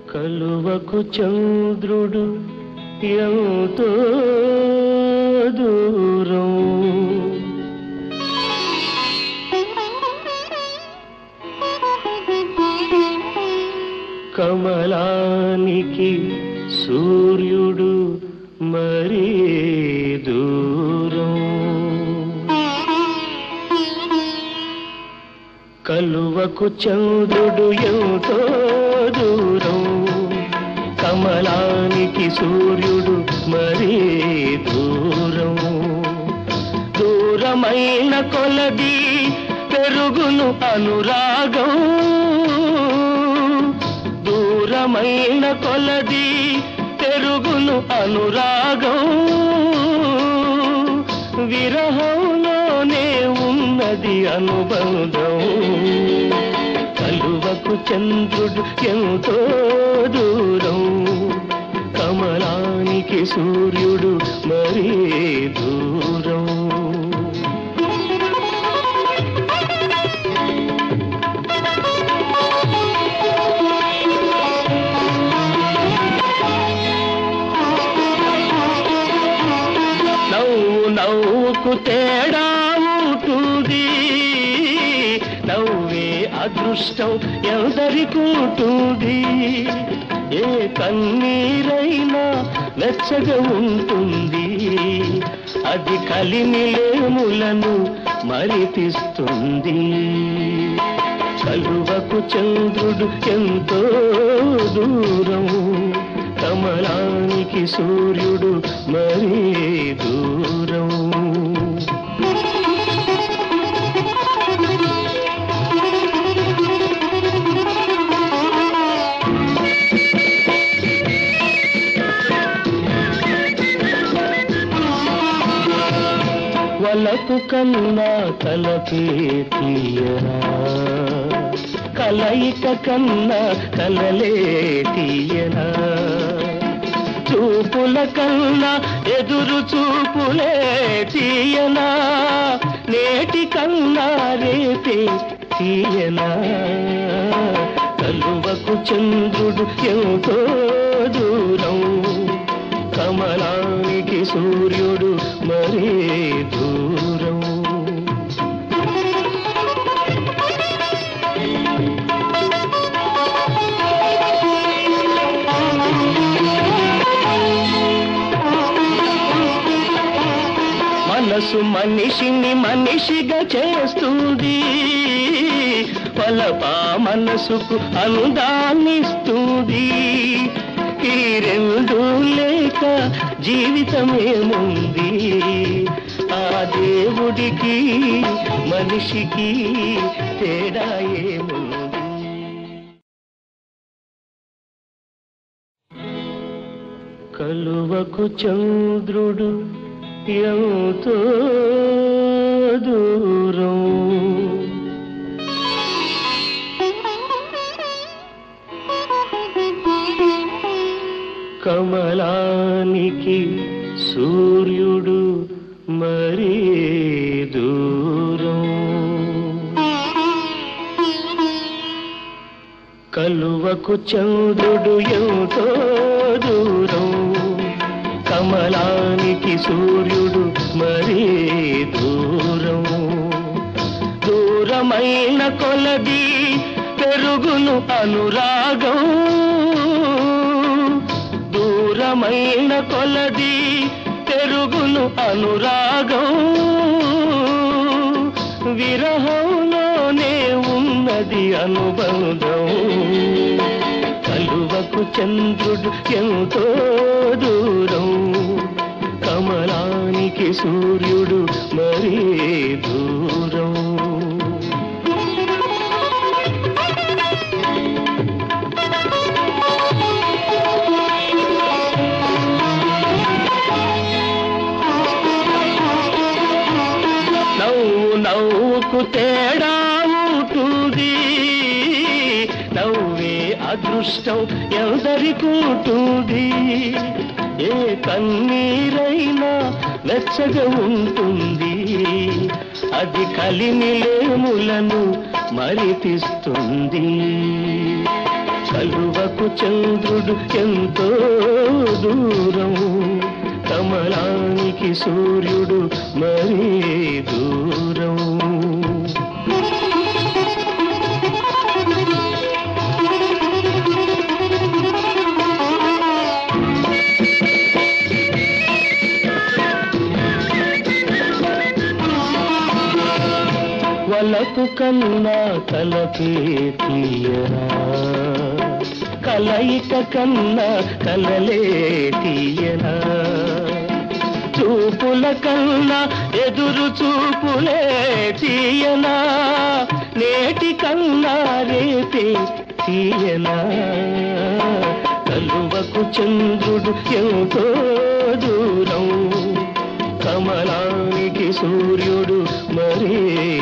కలువకు చంద్రుడు ఎంతో దూరం కమలానికి సూర్యుడు మరీ దూరం కలువకు చంద్రుడు ఎంతో దూరం కమలానికి సూర్యుడు మరీ దూరం దూరమైన కొలది పెరుగును అనురాగం దూరమైన కొలది పెరుగును అనురాగం విరహంలోనే ఉన్నది అనుబంధం కలువకు చంద్రుడు ఎంతో దూరం కమలానికి సూర్యుడు మరీ దూరం నవ్వు నవ్వుకు తేడా ఉంటుంది నవ్వే అదృష్టం ఎందరికుంటుంది ఏ కన్నీరైనా వెచ్చగా ఉంటుంది అది కలిమిలేములను మరిపిస్తుంది కలువకు చంద్రుడు ఎంతో దూరం కమలానికి సూర్యుడు మరీ దూరం వలపు కన్నా తలపే తీయరా కలయిక కన్నా కలలే తీయరా చూపుల కన్నా ఎదురు చూపులే తీయనా నేటి కన్నా రేపే తీయనా కలువకు చంద్రుడు ఎంతో దూరం కమలానికి సూర్యుడు మరీ దూరం మనసు మనిషిని మనిషిగా చేస్తుంది పలపా మనసుకు అనుదాన్నిస్తుంది ఈ రెండు లేక జీవితమేముంది ఆ దేవుడికి మనిషికి తేడా ఏముంది కలువకు చంద్రుడు ఎంతో దూరం కమలానికి సూర్యుడు మరీ దూరం కలువకు చంద్రుడు ఎంతో దూరం కమలానికి సూర్యుడు మరీ దూరం దూరమైన కొలది పెరుగును అనురాగం దూరమైన కొలది పెరుగును అనురాగం విరహంలోనే ఉన్నది అనుబంధం కలువకు చంద్రుడు ఎంతో దూరం కమలానికి సూర్యుడు మరీ దూరం నవ్వు నవ్వుకు తేడా ఉంటుంది నవ్వే అదృష్టం ఎందరికుంటుంది ఏ కన్నీరైనా వెచ్చగా ఉంటుంది అది కలిమిలేములను మరిపిస్తుంది కలువకు చంద్రుడు ఎంతో దూరం కమలానికి సూర్యుడు మరీ దూరం వలపు కన్నా కలపే తీయరా కలయిక కన్నా కలలే తీయరా చూపుల కన్నా ఎదురు చూపులే తీయనా నేటి కన్నా రేపే తీయనా కలువకు చంద్రుడు ఎంతో దూరం కమలానికి సూర్యుడు మరీ